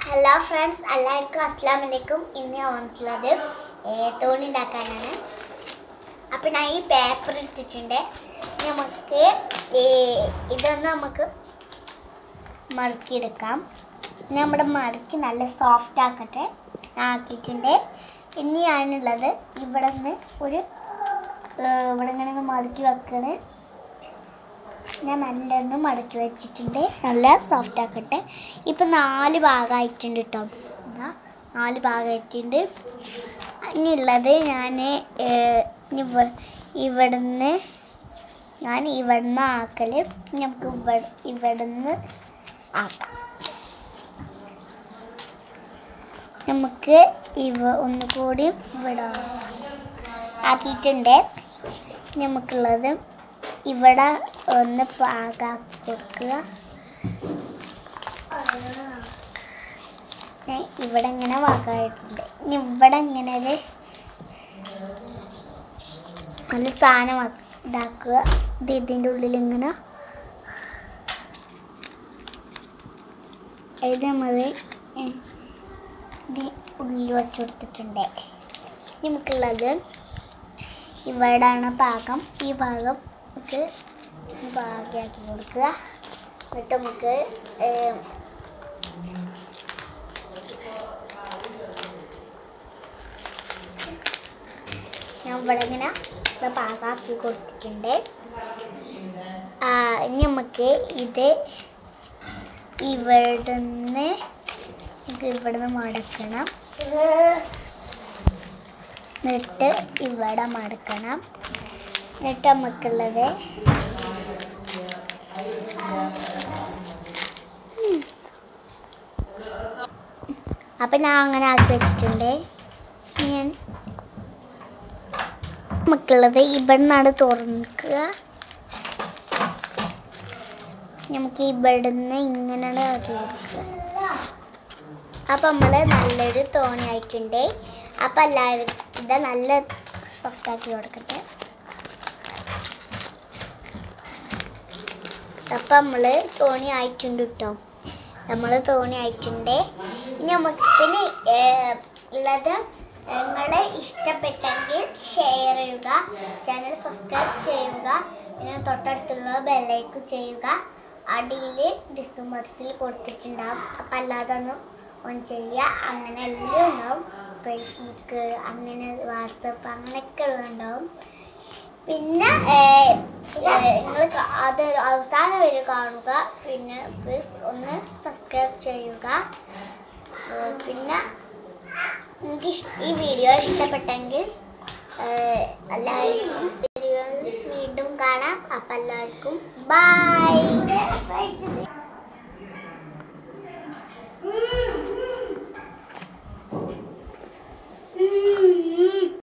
hello friends എല്ലാവർക്കും അസ്സാം വലൈക്കും ഇന്ന് ഞാൻ വന്നിട്ടുള്ളത് ഏ, തോണി ഉണ്ടാക്കാനാണ് അപ്പം ഞാൻ ഈ പേപ്പർ എടുത്തിട്ടുണ്ട് നമുക്ക് ഈ ഇതൊന്ന് നമുക്ക് മടക്കിയെടുക്കാം നമ്മുടെ മടക്കി നല്ല സോഫ്റ്റ് ആക്കട്ടെ ആക്കിയിട്ടുണ്ട് ഇനി ഞാനുള്ളത് ഇവിടെ നിന്ന് ഒരു ഏ, ഇവിടെ ഇങ്ങനെ ഒന്ന് മടക്കി വെക്കണേ ഞാൻ നല്ലൊന്ന് മടക്കി വെച്ചിട്ടുണ്ട് നല്ല സോഫ്റ്റ് ആക്കട്ടെ ഇപ്പം നാല് ഭാഗമായിട്ടുണ്ട് കേട്ടോ ഇതാ നാല് ഭാഗമായിട്ടുണ്ട് ഇനിയുള്ളത് ഞാൻ ഇവിടുന്ന് ഞാൻ ഇവിടുന്ന് ആക്കൽ നമുക്ക് ഇവിടെ ഇവിടുന്ന് ആക്കാം നമുക്ക് ഇവ ഒന്നുകൂടി ഇവിടെ ആക്കിയിട്ടുണ്ട് നമുക്കുള്ളത് ഇവിടെ ഒന്ന് പാകാക്കി കൊടുക്കുക ഞാൻ ഇവിടെ ഇങ്ങനെ പാകമായിട്ടുണ്ട് ഇനി ഇവിടെ ഇങ്ങനെ ഒരു നല്ല സാധനം ആക്കി- ഇതാക്കുക ഇത് ഇതിൻ്റെ ഉള്ളിൽ ഇങ്ങനെ ഇത് നമ്മൾ ഇത് ഉള്ളിൽ വെച്ച് കൊടുത്തിട്ടുണ്ട് നമുക്കുള്ളത് ഇവിടാണ് പാകം ഈ ഭാഗം നമുക്ക് ഭാഗ്യമാക്കി കൊടുക്കുക എന്നിട്ട് നമുക്ക് ഏം, ഞാൻ ഇവിടെ ഇങ്ങനെ ഇത് പാകാക്കി കൊടുത്തിട്ടുണ്ട് ആ, ഇനി നമുക്ക് ഇത് ഇവിടുന്ന് ഇത് ഇവിടുന്ന് മടക്കണം എന്നിട്ട് ഇവിടെ മടക്കണം എന്നിട്ട് നമുക്കുള്ളത് അപ്പം ഞാൻ അങ്ങനെ ആക്കി വെച്ചിട്ടുണ്ട് ഞാൻ നമുക്കുള്ളത് ഇവിടെ നിന്നാണ് തുറക്കുക നമുക്ക് ഇവിടുന്ന് ഇങ്ങനെ ആക്കി കൊടുക്കുക അപ്പം നമ്മൾ നല്ലൊരു തോണിയായിട്ടുണ്ട് അപ്പം എല്ലാവരും ഇത് നല്ല സോഫ്റ്റ് ആക്കി കൊടുക്കട്ടെ അപ്പം നമ്മൾ തോണി ആയിട്ടുണ്ട് കേട്ടോ നമ്മൾ തോണി ആയിട്ടുണ്ട് ഇനി നമുക്ക് പിന്നെ ഏർ, ഉള്ളത് നിങ്ങളെ ഇഷ്ടപ്പെട്ടെങ്കിൽ ഷെയർ ചെയ്യുക ചാനൽ സബ്സ്ക്രൈബ് ചെയ്യുക പിന്നെ തൊട്ടടുത്തുള്ള ബെല്ലൈക്ക് ചെയ്യുക അടിയിൽ ഡിസ്മർസിൽ കൊടുത്തിട്ടുണ്ടാവും അപ്പം അല്ലാതെ ഒന്ന് ഓൺ ചെയ്യുക അങ്ങനെ എല്ലാം ഉണ്ടാവും ഫേസ്ബുക്ക് അങ്ങനെ വാട്സപ്പ് അങ്ങനെയൊക്കെ ഉള്ളതുണ്ടാവും പിന്നെ നിങ്ങൾ അത് അവസാനം വരെ കാണുക പിന്നെ പ്ലീസ് ഒന്ന് സബ്സ്ക്രൈബ് ചെയ്യുക ഏഹ് പിന്നെ നിങ്ങൾക്ക് ഇഷ്- ഈ വീഡിയോ ഇഷ്ടപ്പെട്ടെങ്കിൽ ഏഹ് എല്ലാവർക്കും വീഡിയോയിൽ വീണ്ടും കാണാം അപ്പം എല്ലാവർക്കും ബൈ